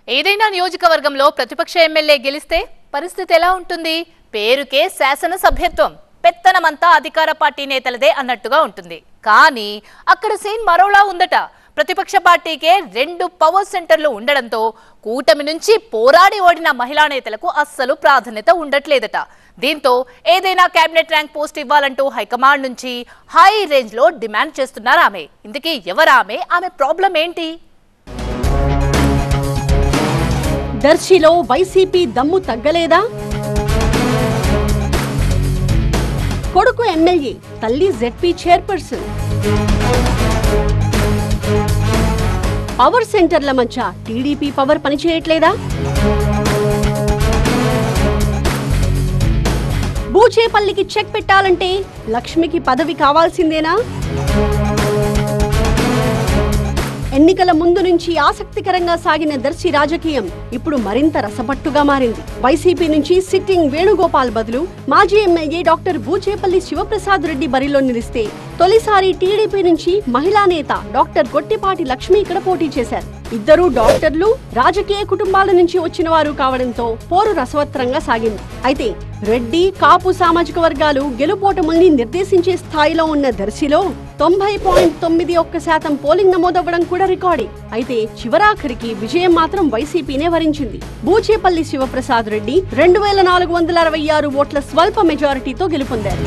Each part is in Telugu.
ఏదైనా నియోజకవర్గంలో ప్రతిపక్ష ఎమ్మెల్యే గెలిస్తే పరిస్థితి ఎలా ఉంటుంది పేరుకే శాసన సభ్యత్వం పెత్తనమంతా అధికార పార్టీ నేతలదే అన్నట్టుగా ఉంటుంది కానీ అక్కడ సీన్ మరోలా ఉందట ప్రతిపక్ష పార్టీకే రెండు పవర్ సెంటర్లు ఉండడంతో కూటమి నుంచి పోరాడి ఓడిన మహిళా నేతలకు అస్సలు ప్రాధాన్యత ఉండట్లేదట దీంతో ఏదైనా కేబినెట్ ర్యాంక్ పోస్ట్ ఇవ్వాలంటూ హైకమాండ్ నుంచి హై రేంజ్ లో డిమాండ్ చేస్తున్నారు ఆమె ఇందుకీ ఎవరామె ఆమె ప్రాబ్లం ఏంటి దర్శిలో వైసీపీ దమ్ము తగ్గలేదా కొడుకు ఎమ్మెల్యే తల్లి జెడ్పీ చైర్పర్సన్ పవర్ సెంటర్ల మధ్య టీడీపీ పవర్ పనిచేయట్లేదా బూచేపల్లికి చెక్ పెట్టాలంటే లక్ష్మికి పదవి కావాల్సిందేనా ఎన్నికల ముందు నుంచి ఆసక్తికరంగా సాగిన దర్శి రాజకీయం ఇప్పుడు మరింత రసపట్టుగా మారింది వైసీపీ నుంచి సిట్టింగ్ వేణుగోపాల్ బదులు మాజీ ఎమ్మెల్యే డాక్టర్ బూచేపల్లి శివప్రసాద్ రెడ్డి బరిలో నిలిస్తే తొలిసారి టీడీపీ నుంచి మహిళా నేత డాక్టర్ గొట్టిపాటి లక్ష్మి ఇక్కడ పోటీ చేశారు ఇద్దరు డాక్టర్లు రాజకీయ కుటుంబాల నుంచి వచ్చిన వారు కావడంతో పోరు రసవత్రంగా సాగింది అయితే రెడ్డి కాపు సామాజిక వర్గాలు గెలుపోటముల్ని నిర్దేశించే స్థాయిలో ఉన్న దర్శిలో తొంభై పాయింట్ తొమ్మిది ఒక్క శాతం పోలింగ్ నమోదవ్వడం కూడా రికార్డే అయితే చివరాఖరికి విజయం మాత్రం వైసీపీనే వరించింది బూచేపల్లి శివప్రసాద్ రెడ్డి రెండు వేల నాలుగు వందల అరవై ఆరు ఓట్ల స్వల్ప మెజారిటీతో గెలుపొందారు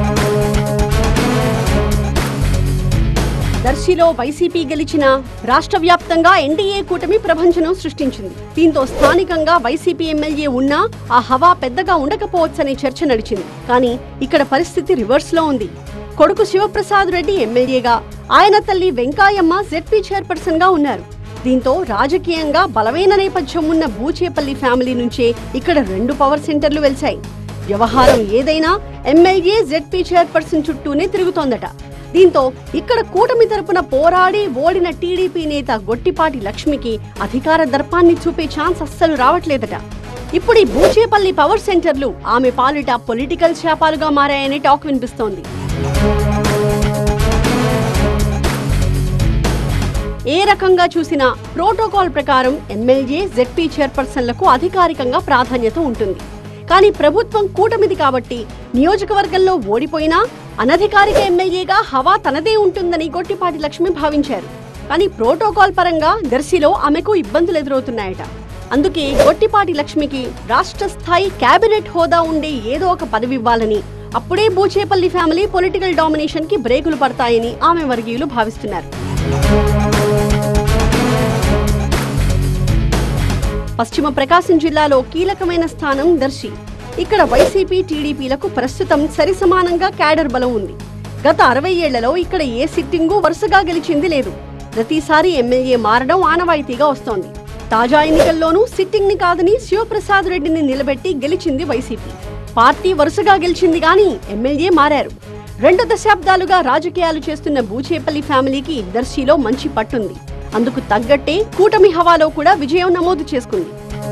దర్శిలో వైసీపీ గెలిచిన రాష్ట్ర వ్యాప్తంగా ఎన్డీఏ కూటమి ప్రభంజనం సృష్టించింది దీంతో స్థానికంగా వైసీపీ ఎమ్మెల్యే ఉన్నా ఆ హవా పెద్దగా ఉండకపోవచ్చనే చర్చ నడిచింది కానీ ఇక్కడ పరిస్థితి రివర్స్ లో ఉంది కొడుకు శివప్రసాద్ రెడ్డి ఎమ్మెల్యేగా ఆయన తల్లి వెంకాయమ్మ జెడ్పీ చైర్పర్సన్ గా ఉన్నారు దీంతో రాజకీయంగా బలమైన నేపథ్యం ఉన్న బూచేపల్లి ఫ్యామిలీ నుంచే ఇక్కడ రెండు పవర్ సెంటర్లు వెలిశాయి వ్యవహారం ఏదైనా ఎమ్మెల్యే జెడ్పీ చైర్పర్సన్ చుట్టూనే తిరుగుతోందట దీంతో ఇక్కడ కూటమి తరపున పోరాడి ఓడిన టీడీపీ నేత గొట్టిపాటి లక్ష్మికి అధికార దర్పాన్ని చూపే ఛాన్స్ అస్సలు రావట్లేదట ఇప్పుడు ఈ బూచేపల్లి పవర్ సెంటర్లు ఆమె పాలిట పొలిటికల్ శాపాలుగా మారాయనే టాక్ వినిపిస్తోంది ఏ రకంగా చూసినా ప్రోటోకాల్ ప్రకారం ఎమ్మెల్యే జెడ్పీ చైర్పర్సన్లకు అధికారికంగా ప్రాధాన్యత ఉంటుంది కానీ ప్రభుత్వం కూటమిది కాబట్టి నియోజకవర్గంలో ఓడిపోయినా అనధికారిక ఎమ్మెల్యేగా హవా తనదే ఉంటుందని గొట్టిపాటి లక్ష్మి భావించారు కానీ ప్రోటోకాల్ పరంగా దర్శిలో ఆమెకు ఇబ్బందులు ఎదురవుతున్నాయట అందుకే గొట్టిపాటి లక్ష్మికి రాష్ట్ర స్థాయి కేబినెట్ హోదా ఉండే ఏదో ఒక పదవి ఇవ్వాలని అప్పుడే బూచేపల్లి ఫ్యామిలీ పొలిటికల్ డామినేషన్ కి బ్రేకులు పడతాయని ఆమె వర్గీయులు భావిస్తున్నారు పశ్చిమ ప్రకాశం జిల్లాలో కీలకమైన స్థానం దర్శి ఇక్కడ వైసీపీ టీడీపీలకు ప్రస్తుతం సరిసమానంగా క్యాడర్ బలం ఉంది గత అరవై ఏళ్లలో ఇక్కడ ఏ సిట్టింగు వరుసగా గెలిచింది లేదు ప్రతిసారి ఎమ్మెల్యే మారడం ఆనవాయితీగా వస్తోంది తాజా ఎన్నికల్లోనూ సిట్టింగ్ ని కాదని శివప్రసాద్ రెడ్డిని నిలబెట్టి గెలిచింది వైసీపీ పార్టీ వరుసగా గెలిచింది గాని ఎమ్మెల్యే మారారు రెండు దశాబ్దాలుగా రాజకీయాలు చేస్తున్న బూచేపల్లి ఫ్యామిలీకి దర్శిలో మంచి పట్టుంది అందుకు తగ్గట్టే కూటమి హవాలో కూడా విజయం నమోదు చేసుకుంది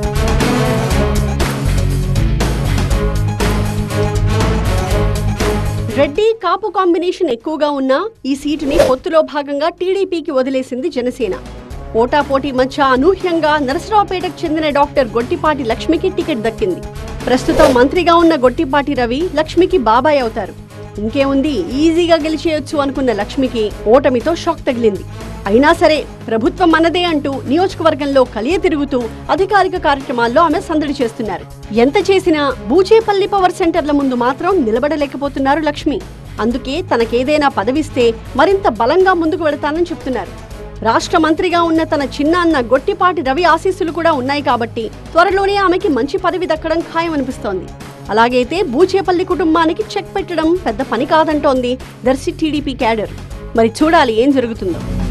రెడ్డి కాపు కాంబినేషన్ ఎక్కువగా ఉన్న ఈ సీటుని పొత్తులో భాగంగా టీడీపీకి వదిలేసింది జనసేన పోటాపోటీ మధ్య అనూహ్యంగా నరసరావుపేటకు చెందిన డాక్టర్ గొట్టిపాటి లక్ష్మికి టికెట్ దక్కింది ప్రస్తుతం మంత్రిగా ఉన్న గొట్టిపాటి రవి లక్ష్మికి బాబాయ్ అవుతారు ఇంకేముంది ఈజీగా గెలిచేయొచ్చు అనుకున్న లక్ష్మికి ఓటమితో షాక్ తగిలింది అయినా సరే ప్రభుత్వం మనదే అంటూ నియోజకవర్గంలో కలియ తిరుగుతూ అధికారిక కార్యక్రమాల్లో ఆమె సందడి చేస్తున్నారు ఎంత చేసినా బూచేపల్లి పవర్ సెంటర్ల ముందు మాత్రం నిలబడలేకపోతున్నారు లక్ష్మి అందుకే తనకేదైనా పదవిస్తే మరింత బలంగా ముందుకు వెళతానని చెప్తున్నారు రాష్ట్ర మంత్రిగా ఉన్న తన చిన్న అన్న గొట్టిపాటి రవి ఆశీస్సులు కూడా ఉన్నాయి కాబట్టి త్వరలోనే ఆమెకి మంచి పదవి దక్కడం ఖాయమనిపిస్తోంది అలాగైతే బూచేపల్లి కుటుంబానికి చెక్ పెట్టడం పెద్ద పని కాదంటోంది దర్శి టీడీపీ క్యాడర్ మరి చూడాలి ఏం జరుగుతుందో